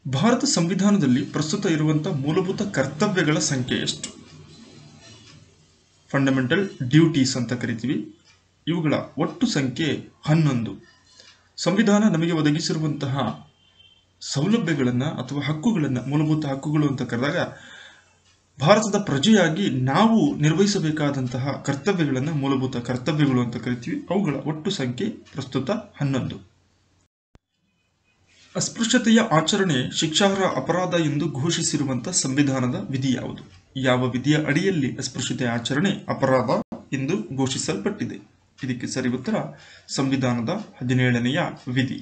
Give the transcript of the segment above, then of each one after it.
ಭಾರತ ಸಂವಿಧಾನದಲ್ಲಿ ಪ್ರಸ್ತುತ ಇರುವಂತಹ ಮೂಲಭೂತ ಕರ್ತವ್ಯಗಳ ಸಂಖ್ಯೆ ಎಷ್ಟು ಫಂಡಮೆಂಟಲ್ ಡ್ಯೂಟೀಸ್ ಅಂತ ಕರಿತೀವಿ ಇವುಗಳ ಒಟ್ಟು ಸಂಖ್ಯೆ ಹನ್ನೊಂದು ಸಂವಿಧಾನ ನಮಗೆ ಒದಗಿಸಿರುವಂತಹ ಸೌಲಭ್ಯಗಳನ್ನು ಅಥವಾ ಹಕ್ಕುಗಳನ್ನು ಮೂಲಭೂತ ಹಕ್ಕುಗಳು ಅಂತ ಕರೆದಾಗ ಭಾರತದ ಪ್ರಜೆಯಾಗಿ ನಾವು ನಿರ್ವಹಿಸಬೇಕಾದಂತಹ ಕರ್ತವ್ಯಗಳನ್ನು ಮೂಲಭೂತ ಕರ್ತವ್ಯಗಳು ಅಂತ ಕರಿತೀವಿ ಅವುಗಳ ಒಟ್ಟು ಸಂಖ್ಯೆ ಪ್ರಸ್ತುತ ಹನ್ನೊಂದು ಅಸ್ಪೃಶ್ಯತೆಯ ಆಚರಣೆ ಶಿಕ್ಷಾರ್ಹ ಅಪರಾಧ ಎಂದು ಘೋಷಿಸಿರುವಂತಹ ಸಂವಿಧಾನದ ವಿಧಿ ಯಾವುದು ಯಾವ ವಿಧಿಯ ಅಡಿಯಲ್ಲಿ ಅಸ್ಪೃಶ್ಯತೆಯ ಆಚರಣೆ ಅಪರಾಧ ಎಂದು ಘೋಷಿಸಲ್ಪಟ್ಟಿದೆ ಇದಕ್ಕೆ ಸರಿ ಉತ್ತರ ಸಂವಿಧಾನದ ಹದಿನೇಳನೆಯ ವಿಧಿ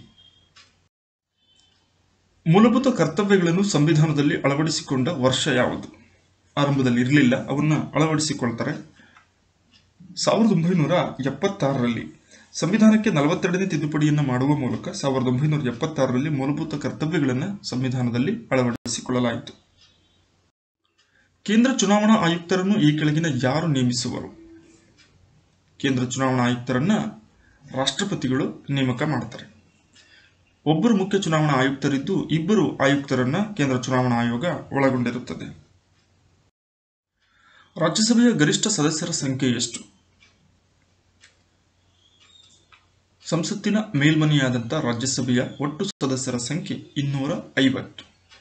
ಮೂಲಭೂತ ಕರ್ತವ್ಯಗಳನ್ನು ಸಂವಿಧಾನದಲ್ಲಿ ಅಳವಡಿಸಿಕೊಂಡ ವರ್ಷ ಯಾವುದು ಆರಂಭದಲ್ಲಿ ಇರಲಿಲ್ಲ ಅವನ್ನ ಅಳವಡಿಸಿಕೊಳ್ತಾರೆ ಸಾವಿರದ ಒಂಬೈನೂರ ಎಪ್ಪತ್ತಾರರಲ್ಲಿ ಸಂವಿಧಾನಕ್ಕೆ ನಲವತ್ತೆರಡನೇ ತಿದ್ದುಪಡಿಯನ್ನು ಮಾಡುವ ಮೂಲಕ ಸಾವಿರದ ಒಂಬೈನೂರ ಎಪ್ಪತ್ತಾರರಲ್ಲಿ ಮೂಲಭೂತ ಕರ್ತವ್ಯಗಳನ್ನು ಸಂವಿಧಾನದಲ್ಲಿ ಅಳವಡಿಸಿಕೊಳ್ಳಲಾಯಿತು ಕೇಂದ್ರ ಚುನಾವಣಾ ಆಯುಕ್ತರನ್ನು ಈ ಕೆಳಗಿನ ಯಾರು ನೇಮಿಸುವರು ಕೇಂದ್ರ ಚುನಾವಣಾ ಆಯುಕ್ತರನ್ನ ರಾಷ್ಟ್ರಪತಿಗಳು ನೇಮಕ ಮಾಡ್ತಾರೆ ಒಬ್ಬರು ಮುಖ್ಯ ಚುನಾವಣಾ ಆಯುಕ್ತರಿದ್ದು ಇಬ್ಬರು ಆಯುಕ್ತರನ್ನ ಕೇಂದ್ರ ಚುನಾವಣಾ ಆಯೋಗ ಒಳಗೊಂಡಿರುತ್ತದೆ ರಾಜ್ಯಸಭೆಯ ಗರಿಷ್ಠ ಸದಸ್ಯರ ಸಂಖ್ಯೆ ಎಷ್ಟು ಸಂಸತ್ತಿನ ಮೇಲ್ಮನೆಯಾದಂಥ ರಾಜ್ಯಸಭೆಯ ಒಟ್ಟು ಸದಸ್ಯರ ಸಂಖ್ಯೆ ಇನ್ನೂರ ಐವತ್ತು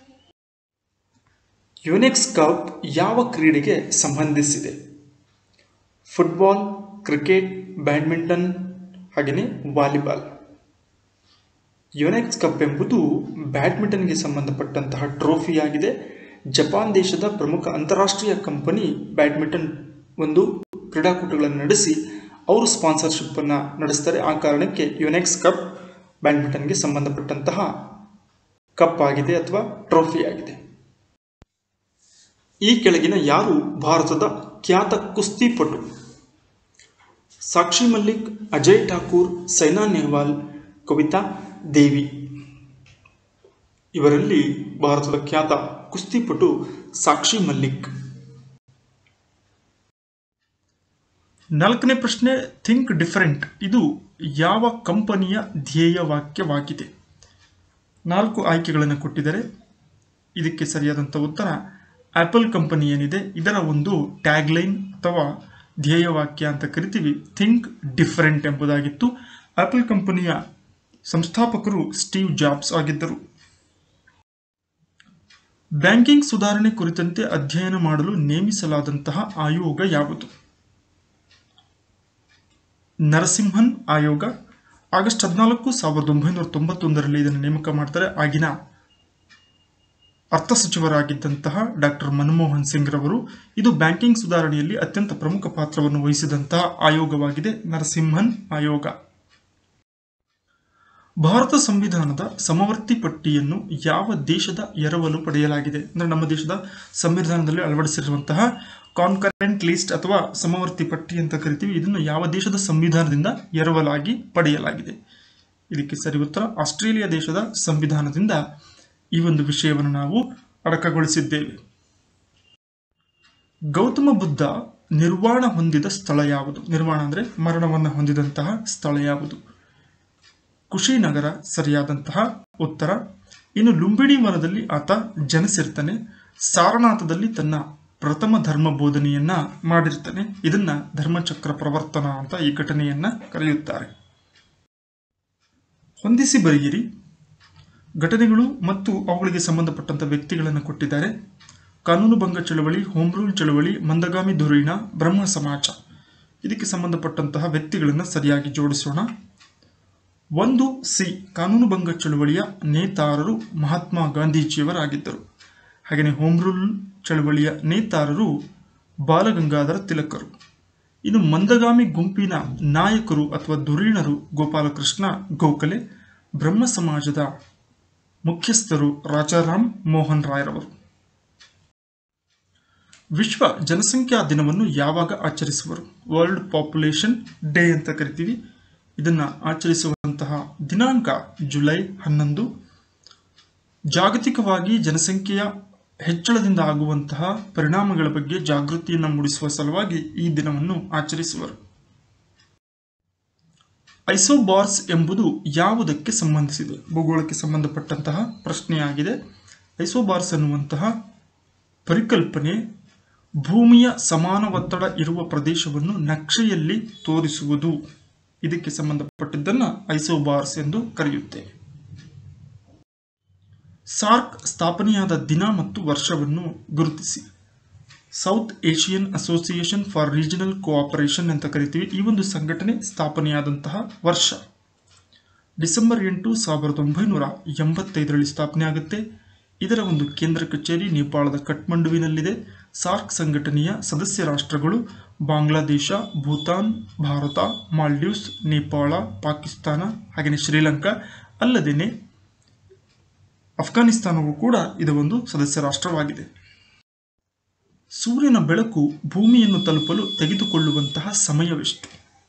ಯುನೆಕ್ಸ್ ಕಪ್ ಯಾವ ಕ್ರೀಡೆಗೆ ಸಂಬಂಧಿಸಿದೆ ಫುಟ್ಬಾಲ್ ಕ್ರಿಕೆಟ್ ಬ್ಯಾಡ್ಮಿಂಟನ್ ಹಾಗೆಯೇ ವಾಲಿಬಾಲ್ ಯುನೆಕ್ಸ್ ಕಪ್ ಎಂಬುದು ಬ್ಯಾಡ್ಮಿಂಟನ್ಗೆ ಸಂಬಂಧಪಟ್ಟಂತಹ ಟ್ರೋಫಿಯಾಗಿದೆ ಜಪಾನ್ ದೇಶದ ಪ್ರಮುಖ ಅಂತಾರಾಷ್ಟ್ರೀಯ ಕಂಪನಿ ಬ್ಯಾಡ್ಮಿಂಟನ್ ಒಂದು ಕ್ರೀಡಾಕೂಟಗಳನ್ನು ನಡೆಸಿ ಅವರು ಸ್ಪಾನ್ಸರ್ಶಿಪ್ ಅನ್ನು ನಡೆಸ್ತಾರೆ ಆ ಕಾರಣಕ್ಕೆ ಯುನೆಕ್ಸ್ ಕಪ್ ಬ್ಯಾಡ್ಮಿಂಟನ್ಗೆ ಸಂಬಂಧಪಟ್ಟಂತಹ ಕಪ್ ಆಗಿದೆ ಅಥವಾ ಟ್ರೋಫಿ ಆಗಿದೆ ಈ ಕೆಳಗಿನ ಯಾರು ಭಾರತದ ಖ್ಯಾತ ಕುಸ್ತಿಪಟು ಸಾಕ್ಷಿ ಮಲ್ಲಿಕ್ ಅಜಯ್ ಠಾಕೂರ್ ಸೈನಾ ನೆಹ್ವಾಲ್ ಕವಿತಾ ದೇವಿ ಇವರಲ್ಲಿ ಭಾರತದ ಖ್ಯಾತ ಕುಸ್ತಿಪಟು ಸಾಕ್ಷಿ ಮಲ್ಲಿಕ್ ನಾಲ್ಕನೇ ಪ್ರಶ್ನೆ ಥಿಂಕ್ ಡಿಫರೆಂಟ್ ಇದು ಯಾವ ಕಂಪನಿಯ ಧ್ಯೇಯ ವಾಕ್ಯವಾಗಿದೆ ನಾಲ್ಕು ಆಯ್ಕೆಗಳನ್ನು ಕೊಟ್ಟಿದ್ದಾರೆ ಇದಕ್ಕೆ ಸರಿಯಾದಂಥ ಉತ್ತರ ಆಪಲ್ ಕಂಪನಿ ಏನಿದೆ ಇದರ ಒಂದು ಟ್ಯಾಗ್ಲೈನ್ ಅಥವಾ ಧ್ಯೇಯವಾಕ್ಯ ಅಂತ ಕರಿತೀವಿ ಥಿಂಕ್ ಡಿಫರೆಂಟ್ ಎಂಬುದಾಗಿತ್ತು ಆಪಲ್ ಕಂಪನಿಯ ಸಂಸ್ಥಾಪಕರು ಸ್ಟೀವ್ ಜಾಬ್ಸ್ ಆಗಿದ್ದರು ಬ್ಯಾಂಕಿಂಗ್ ಸುಧಾರಣೆ ಕುರಿತಂತೆ ಅಧ್ಯಯನ ಮಾಡಲು ನೇಮಿಸಲಾದಂತಹ ಆಯೋಗ ಯಾವುದು ನರಸಿಂಹನ್ ಆಯೋಗ ಆಗಸ್ಟ್ ಹದಿನಾಲ್ಕು ಸಾವಿರದ ಒಂಬೈನೂರ ತೊಂಬತ್ತೊಂದರಲ್ಲಿ ಇದನ್ನು ನೇಮಕ ಮಾಡ್ತಾರೆ ಆಗಿನ ಅರ್ಥ ಸಚಿವರಾಗಿದ್ದಂತಹ ಡಾಕ್ಟರ್ ಮನಮೋಹನ್ ಸಿಂಗ್ ರವರು ಇದು ಬ್ಯಾಂಕಿಂಗ್ ಸುಧಾರಣೆಯಲ್ಲಿ ಅತ್ಯಂತ ಪ್ರಮುಖ ಪಾತ್ರವನ್ನು ವಹಿಸಿದಂತಹ ಆಯೋಗವಾಗಿದೆ ನರಸಿಂಹನ್ ಆಯೋಗ ಭಾರತ ಸಂವಿಧಾನದ ಸಮವರ್ತಿ ಪಟ್ಟಿಯನ್ನು ಯಾವ ದೇಶದ ಎರವಲು ಪಡೆಯಲಾಗಿದೆ ಅಂದರೆ ನಮ್ಮ ದೇಶದ ಸಂವಿಧಾನದಲ್ಲಿ ಅಳವಡಿಸಿರುವಂತಹ ಕಾನ್ಕರೆಂಟ್ ಲಿಸ್ಟ್ ಅಥವಾ ಸಮವರ್ತಿ ಪಟ್ಟಿ ಅಂತ ಕರಿತೀವಿ ಇದನ್ನು ಯಾವ ದೇಶದ ಸಂವಿಧಾನದಿಂದ ಎರವಲಾಗಿ ಪಡೆಯಲಾಗಿದೆ ಇದಕ್ಕೆ ಸರಿ ಉತ್ತರ ಆಸ್ಟ್ರೇಲಿಯಾ ದೇಶದ ಸಂವಿಧಾನದಿಂದ ಈ ಒಂದು ವಿಷಯವನ್ನು ನಾವು ಅಡಕಗೊಳಿಸಿದ್ದೇವೆ ಗೌತಮ ಬುದ್ಧ ನಿರ್ವಾಣ ಹೊಂದಿದ ಸ್ಥಳ ಯಾವುದು ನಿರ್ವಾಣ ಅಂದರೆ ಮರಣವನ್ನು ಹೊಂದಿದಂತಹ ಸ್ಥಳ ಯಾವುದು ಕುಶಿನಗರ ಸರಿಯಾದಂತಹ ಉತ್ತರ ಇನ್ನು ಲುಂಬಿನಿ ವನದಲ್ಲಿ ಆತ ಜನಿಸಿರ್ತಾನೆ ಸಾರನಾಥದಲ್ಲಿ ತನ್ನ ಪ್ರಥಮ ಧರ್ಮ ಬೋಧನೆಯನ್ನ ಮಾಡಿರ್ತಾನೆ ಇದನ್ನ ಧರ್ಮಚಕ್ರ ಪ್ರವರ್ತನ ಅಂತ ಈ ಘಟನೆಯನ್ನ ಕರೆಯುತ್ತಾರೆ ಹೊಂದಿಸಿ ಬರೆಯಿರಿ ಘಟನೆಗಳು ಮತ್ತು ಅವುಗಳಿಗೆ ಸಂಬಂಧಪಟ್ಟಂತ ವ್ಯಕ್ತಿಗಳನ್ನು ಕೊಟ್ಟಿದ್ದಾರೆ ಕಾನೂನು ಭಂಗ ಚಳವಳಿ ಹೋಮ್ ರೂಲ್ ಚಳವಳಿ ಮಂದಗಾಮಿ ಧುರೀಣ ಬ್ರಹ್ಮ ಸಮಾಜ ಇದಕ್ಕೆ ಸಂಬಂಧಪಟ್ಟಂತಹ ವ್ಯಕ್ತಿಗಳನ್ನು ಸರಿಯಾಗಿ ಜೋಡಿಸೋಣ ಒಂದು ಸಿ ಕಾನೂನು ಭಂಗ ಚಳವಳಿಯ ನೇತಾರರು ಮಹಾತ್ಮ ಗಾಂಧೀಜಿಯವರಾಗಿದ್ದರು ಹಾಗೆಯೇ ಹೋಮ್ ರೂಲ್ ಚಳವಳಿಯ ನೇತಾರರು ಬಾಲಗಂಗಾಧರ ತಿಲಕರು ಇನ್ನು ಮಂದಗಾಮಿ ಗುಂಪಿನ ನಾಯಕರು ಅಥವಾ ಧುರೀಣರು ಗೋಪಾಲಕೃಷ್ಣ ಗೋಖಲೆ ಬ್ರಹ್ಮ ಸಮಾಜದ ಮುಖ್ಯಸ್ಥರು ರಾಜಾರಾಮ್ ಮೋಹನ್ ರಾಯ್ರವರು ವಿಶ್ವ ಜನಸಂಖ್ಯಾ ದಿನವನ್ನು ಯಾವಾಗ ಆಚರಿಸುವರು ವರ್ಲ್ಡ್ ಪಾಪ್ಯುಲೇಷನ್ ಡೇ ಅಂತ ಕರಿತೀವಿ ಇದನ್ನ ಆಚರಿಸುವಂತಹ ದಿನಾಂಕ ಜುಲೈ ಹನ್ನೊಂದು ಜಾಗತಿಕವಾಗಿ ಜನಸಂಖ್ಯೆಯ ಹೆಚ್ಚಳದಿಂದ ಆಗುವಂತಹ ಪರಿಣಾಮಗಳ ಬಗ್ಗೆ ಜಾಗೃತಿಯನ್ನು ಮೂಡಿಸುವ ಸಲುವಾಗಿ ಈ ದಿನವನ್ನು ಆಚರಿಸುವರು ಐಸೋಬಾರ್ಸ್ ಎಂಬುದು ಯಾವುದಕ್ಕೆ ಸಂಬಂಧಿಸಿದೆ ಭೂಗೋಳಕ್ಕೆ ಸಂಬಂಧಪಟ್ಟಂತಹ ಪ್ರಶ್ನೆಯಾಗಿದೆ ಐಸೋಬಾರ್ಸ್ ಅನ್ನುವಂತಹ ಪರಿಕಲ್ಪನೆ ಭೂಮಿಯ ಸಮಾನ ಒತ್ತಡ ಇರುವ ಪ್ರದೇಶವನ್ನು ನಕ್ಷೆಯಲ್ಲಿ ತೋರಿಸುವುದು ಇದಕ್ಕೆ ಸಂಬಂಧಪಟ್ಟಿದ್ದನ್ನು ಐಸೋಬಾರ್ಸ್ ಎಂದು ಕರೆಯುತ್ತೇವೆ ಸಾರ್ಕ್ ಸ್ಥಾಪನೆಯಾದ ದಿನ ಮತ್ತು ವರ್ಷವನ್ನು ಗುರುತಿಸಿ South Asian Association for Regional Cooperation ಅಂತ ಕರಿತೀವಿ ಈ ಒಂದು ಸಂಘಟನೆ ಸ್ಥಾಪನೆಯಾದಂತಹ ವರ್ಷ ಡಿಸೆಂಬರ್ ಎಂಟು ಸಾವಿರದ ಒಂಬೈನೂರ ಎಂಬತ್ತೈದರಲ್ಲಿ ಸ್ಥಾಪನೆ ಆಗುತ್ತೆ ಇದರ ಒಂದು ಕೇಂದ್ರ ಕಚೇರಿ ನೇಪಾಳದ ಕಠ್ಮಂಡುವಿನಲ್ಲಿದೆ ಸಾರ್ಕ್ ಸಂಘಟನೆಯ ಸದಸ್ಯ ರಾಷ್ಟ್ರಗಳು ಬಾಂಗ್ಲಾದೇಶ ಭೂತಾನ್ ಭಾರತ ಮಾಲ್ಡೀವ್ಸ್ ನೇಪಾಳ ಪಾಕಿಸ್ತಾನ ಹಾಗೆಯೇ ಶ್ರೀಲಂಕಾ ಅಲ್ಲದೇನೆ ಅಫ್ಘಾನಿಸ್ತಾನವೂ ಕೂಡ ಇದು ಒಂದು ಸದಸ್ಯ ರಾಷ್ಟ್ರವಾಗಿದೆ ಸೂರ್ಯನ ಬೆಳಕು ಭೂಮಿಯನ್ನು ತಲುಪಲು ತೆಗೆದುಕೊಳ್ಳುವಂತಹ ಸಮಯವೆಷ್ಟು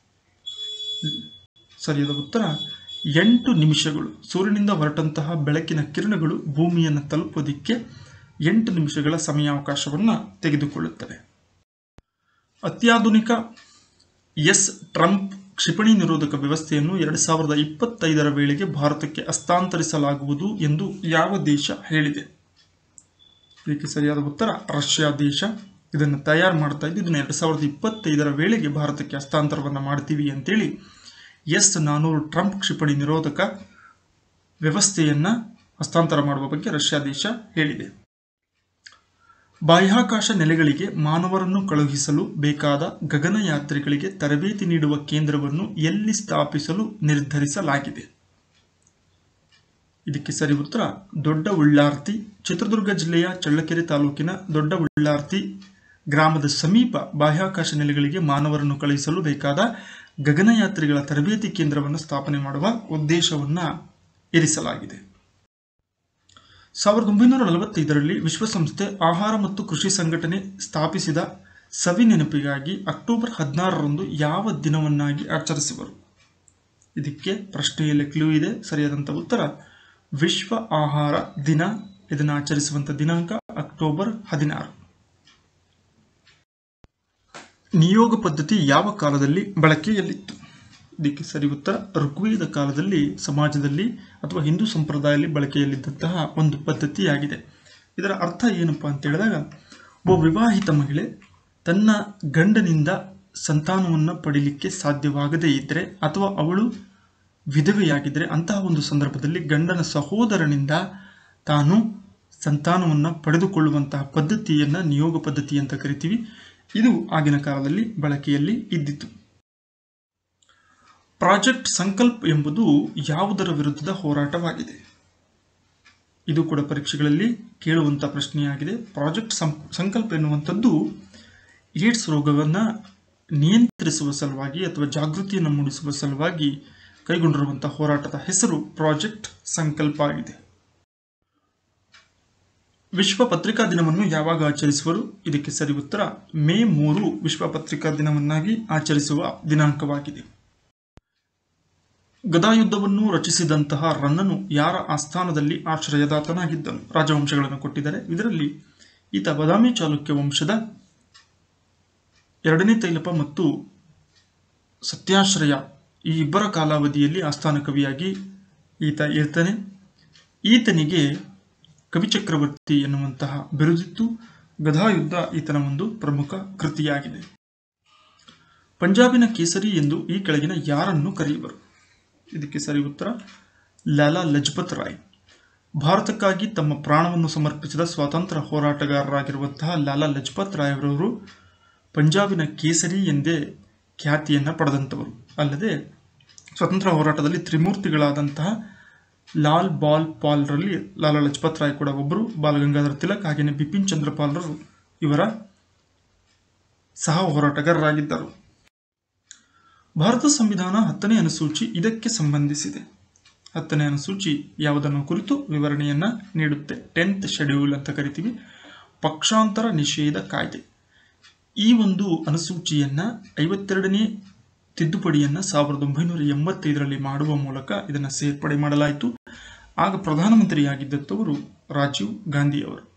ಸರಿಯಾದ ಉತ್ತರ ಎಂಟು ನಿಮಿಷಗಳು ಸೂರ್ಯನಿಂದ ಹೊರಟಂತಹ ಬೆಳಕಿನ ಕಿರಣಗಳು ಭೂಮಿಯನ್ನು ತಲುಪೋದಿಕ್ಕೆ ಎಂಟು ನಿಮಿಷಗಳ ಸಮಯಾವಕಾಶವನ್ನು ತೆಗೆದುಕೊಳ್ಳುತ್ತವೆ ಅತ್ಯಾಧುನಿಕ ಎಸ್ ಟ್ರಂಪ್ ಕ್ಷಿಪಣಿ ನಿರೋಧಕ ವ್ಯವಸ್ಥೆಯನ್ನು ಎರಡು ಸಾವಿರದ ಇಪ್ಪತ್ತೈದರ ವೇಳೆಗೆ ಭಾರತಕ್ಕೆ ಹಸ್ತಾಂತರಿಸಲಾಗುವುದು ಎಂದು ಯಾವ ದೇಶ ಹೇಳಿದೆ ಇದಕ್ಕೆ ಸರಿಯಾದ ಉತ್ತರ ರಷ್ಯಾ ದೇಶ ಇದನ್ನು ತಯಾರು ಮಾಡ್ತಾ ಇದ್ದು ಇದನ್ನು ಎರಡು ಸಾವಿರದ ಇಪ್ಪತ್ತೈದರ ವೇಳೆಗೆ ಭಾರತಕ್ಕೆ ಹಸ್ತಾಂತರವನ್ನು ಮಾಡ್ತೀವಿ ಅಂತೇಳಿ ಎಸ್ ನಾನೂರು ಟ್ರಂಪ್ ಕ್ಷಿಪಣಿ ನಿರೋಧಕ ವ್ಯವಸ್ಥೆಯನ್ನು ಹಸ್ತಾಂತರ ಮಾಡುವ ಬಗ್ಗೆ ರಷ್ಯಾ ದೇಶ ಹೇಳಿದೆ ಬಾಹ್ಯಾಕಾಶ ನೆಲೆಗಳಿಗೆ ಮಾನವರನ್ನು ಕಳುಹಿಸಲು ಬೇಕಾದ ಗಗನಯಾತ್ರಿಗಳಿಗೆ ತರಬೇತಿ ನೀಡುವ ಕೇಂದ್ರವನ್ನು ಎಲ್ಲಿ ಸ್ಥಾಪಿಸಲು ನಿರ್ಧರಿಸಲಾಗಿದೆ ಇದಕ್ಕೆ ಸರಿ ಉತ್ತರ ದೊಡ್ಡ ಉಳ್ಳಾರ್ತಿ ಚಿತ್ರದುರ್ಗ ಜಿಲ್ಲೆಯ ಚಳ್ಳಕೆರೆ ತಾಲೂಕಿನ ದೊಡ್ಡ ಉಳ್ಳಾರ್ತಿ ಗ್ರಾಮದ ಸಮೀಪ ಬಾಹ್ಯಾಕಾಶ ನೆಲೆಗಳಿಗೆ ಮಾನವರನ್ನು ಕಳುಹಿಸಲು ಬೇಕಾದ ಗಗನಯಾತ್ರಿಗಳ ತರಬೇತಿ ಕೇಂದ್ರವನ್ನು ಸ್ಥಾಪನೆ ಮಾಡುವ ಉದ್ದೇಶವನ್ನು ಇರಿಸಲಾಗಿದೆ ಸಾವಿರದ ಒಂಬೈನೂರ ನಲವತ್ತೈದರಲ್ಲಿ ವಿಶ್ವಸಂಸ್ಥೆ ಆಹಾರ ಮತ್ತು ಕೃಷಿ ಸಂಘಟನೆ ಸ್ಥಾಪಿಸಿದ ಸವಿ ನೆನಪಿಗಾಗಿ ಅಕ್ಟೋಬರ್ ಹದಿನಾರರಂದು ಯಾವ ದಿನವನ್ನಾಗಿ ಆಚರಿಸುವರು ಇದಕ್ಕೆ ಪ್ರಶ್ನೆಯಲ್ಲಿ ಕ್ಲೂ ಇದೆ ಸರಿಯಾದಂಥ ಉತ್ತರ ವಿಶ್ವ ಆಹಾರ ದಿನ ಇದನ್ನು ಆಚರಿಸುವಂಥ ದಿನಾಂಕ ಅಕ್ಟೋಬರ್ ಹದಿನಾರು ನಿಯೋಗ ಪದ್ಧತಿ ಯಾವ ಕಾಲದಲ್ಲಿ ಬಳಕೆಯಲ್ಲಿತ್ತು ಇದಕ್ಕೆ ಸರಿ ಉತ್ತರ ಋಗ್ವೇದ ಕಾಲದಲ್ಲಿ ಸಮಾಜದಲ್ಲಿ ಅಥವಾ ಹಿಂದೂ ಸಂಪ್ರದಾಯದಲ್ಲಿ ಬಳಕೆಯಲ್ಲಿದ್ದಂತಹ ಒಂದು ಪದ್ಧತಿಯಾಗಿದೆ ಇದರ ಅರ್ಥ ಏನಪ್ಪಾ ಅಂತ ಹೇಳಿದಾಗ ಒಬ್ಬ ವಿವಾಹಿತ ಮಹಿಳೆ ತನ್ನ ಗಂಡನಿಂದ ಸಂತಾನವನ್ನು ಪಡಿಲಿಕ್ಕೆ ಸಾಧ್ಯವಾಗದೇ ಇದ್ದರೆ ಅಥವಾ ಅವಳು ವಿಧವೆಯಾಗಿದ್ದರೆ ಅಂತಹ ಒಂದು ಸಂದರ್ಭದಲ್ಲಿ ಗಂಡನ ಸಹೋದರನಿಂದ ತಾನು ಸಂತಾನವನ್ನು ಪಡೆದುಕೊಳ್ಳುವಂತಹ ಪದ್ಧತಿಯನ್ನು ನಿಯೋಗ ಪದ್ಧತಿ ಅಂತ ಕರಿತೀವಿ ಇದು ಆಗಿನ ಕಾಲದಲ್ಲಿ ಬಳಕೆಯಲ್ಲಿ ಇದ್ದಿತು ಪ್ರಾಜೆಕ್ಟ್ ಸಂಕಲ್ಪ್ ಎಂಬುದು ಯಾವುದರ ವಿರುದ್ಧದ ಹೋರಾಟವಾಗಿದೆ ಇದು ಕೂಡ ಪರೀಕ್ಷೆಗಳಲ್ಲಿ ಕೇಳುವಂಥ ಪ್ರಶ್ನೆಯಾಗಿದೆ ಪ್ರಾಜೆಕ್ಟ್ ಸಂಕಲ್ಪ ಎನ್ನುವಂಥದ್ದು ಏಡ್ಸ್ ರೋಗವನ್ನು ನಿಯಂತ್ರಿಸುವ ಸಲುವಾಗಿ ಅಥವಾ ಜಾಗೃತಿಯನ್ನು ಮೂಡಿಸುವ ಸಲುವಾಗಿ ಕೈಗೊಂಡಿರುವಂತಹ ಹೋರಾಟದ ಹೆಸರು ಪ್ರಾಜೆಕ್ಟ್ ಸಂಕಲ್ಪ ಆಗಿದೆ ವಿಶ್ವ ಪತ್ರಿಕಾ ದಿನವನ್ನು ಯಾವಾಗ ಆಚರಿಸುವರು ಇದಕ್ಕೆ ಸರಿ ಉತ್ತರ ಮೇ ಮೂರು ವಿಶ್ವ ಪತ್ರಿಕಾ ದಿನವನ್ನಾಗಿ ಆಚರಿಸುವ ದಿನಾಂಕವಾಗಿದೆ ಗದಾಯುದ್ಧವನ್ನು ರಚಿಸಿದಂತಹ ರನ್ನನು ಯಾರ ಆಸ್ಥಾನದಲ್ಲಿ ಆಶ್ರಯದಾತನಾಗಿದ್ದನು ರಾಜವಂಶಗಳನ್ನು ಕೊಟ್ಟಿದ್ದಾರೆ ಇದರಲ್ಲಿ ಈತ ಬದಾಮಿ ಚಾಲುಕ್ಯ ವಂಶದ ಎರಡನೇ ತೈಲಪ ಮತ್ತು ಸತ್ಯಾಶ್ರಯ ಈ ಇಬ್ಬರ ಕಾಲಾವಧಿಯಲ್ಲಿ ಆಸ್ಥಾನ ಕವಿಯಾಗಿ ಈತ ಇರ್ತಾನೆ ಈತನಿಗೆ ಕವಿಚಕ್ರವರ್ತಿ ಎನ್ನುವಂತಹ ಬಿರುದಿತ್ತು ಗದಾಯುದ್ಧ ಈತನ ಒಂದು ಪ್ರಮುಖ ಕೃತಿಯಾಗಿದೆ ಪಂಜಾಬಿನ ಕೇಸರಿ ಎಂದು ಈ ಕೆಳಗಿನ ಯಾರನ್ನು ಕರೆಯುವರು ಇದಕ್ಕೆ ಸರಿ ಉತ್ತರ ಲಾಲಾ ಲಜಪತ್ ರಾಯ್ ಭಾರತಕ್ಕಾಗಿ ತಮ್ಮ ಪ್ರಾಣವನ್ನು ಸಮರ್ಪಿಸಿದ ಸ್ವಾತಂತ್ರ್ಯ ಹೋರಾಟಗಾರರಾಗಿರುವಂತಹ ಲಾಲಾ ಲಜಪತ್ ರಾಯ್ ಅವರವರು ಪಂಜಾಬಿನ ಕೇಸರಿ ಎಂದೇ ಖ್ಯಾತಿಯನ್ನು ಪಡೆದಂಥವರು ಅಲ್ಲದೆ ಸ್ವತಂತ್ರ ಹೋರಾಟದಲ್ಲಿ ತ್ರಿಮೂರ್ತಿಗಳಾದಂತಹ ಲಾಲ್ ಬಾಲ್ ಪಾಲ್ರಲ್ಲಿ ಲಾಲಾ ಲಜಪತ್ ರಾಯ್ ಕೂಡ ಒಬ್ಬರು ಬಾಲಗಂಗಾಧರ ತಿಲಕ್ ಹಾಗೆಯೇ ಬಿಪಿನ್ ಚಂದ್ರ ಪಾಲ್ರರು ಇವರ ಸಹ ಹೋರಾಟಗಾರರಾಗಿದ್ದರು ಭಾರತ ಸಂವಿಧಾನ ಹತ್ತನೇ ಅನುಸೂಚಿ ಇದಕ್ಕೆ ಸಂಬಂಧಿಸಿದೆ ಹತ್ತನೇ ಅನುಸೂಚಿ ಯಾವುದನ್ನು ಕುರಿತು ವಿವರಣೆಯನ್ನ ನೀಡುತ್ತೆ ಟೆಂತ್ ಶೆಡ್ಯೂಲ್ ಅಂತ ಕರಿತೀವಿ ಪಕ್ಷಾಂತರ ನಿಷೇಧ ಕಾಯ್ದೆ ಈ ಒಂದು ಅನುಸೂಚಿಯನ್ನ ಐವತ್ತೆರಡನೇ ತಿದ್ದುಪಡಿಯನ್ನ ಸಾವಿರದ ಒಂಬೈನೂರ ಎಂಬತ್ತೈದರಲ್ಲಿ ಮಾಡುವ ಮೂಲಕ ಇದನ್ನು ಸೇರ್ಪಡೆ ಮಾಡಲಾಯಿತು ಆಗ ಪ್ರಧಾನಮಂತ್ರಿಯಾಗಿದ್ದಂಥವರು ರಾಜೀವ್ ಗಾಂಧಿ ಅವರು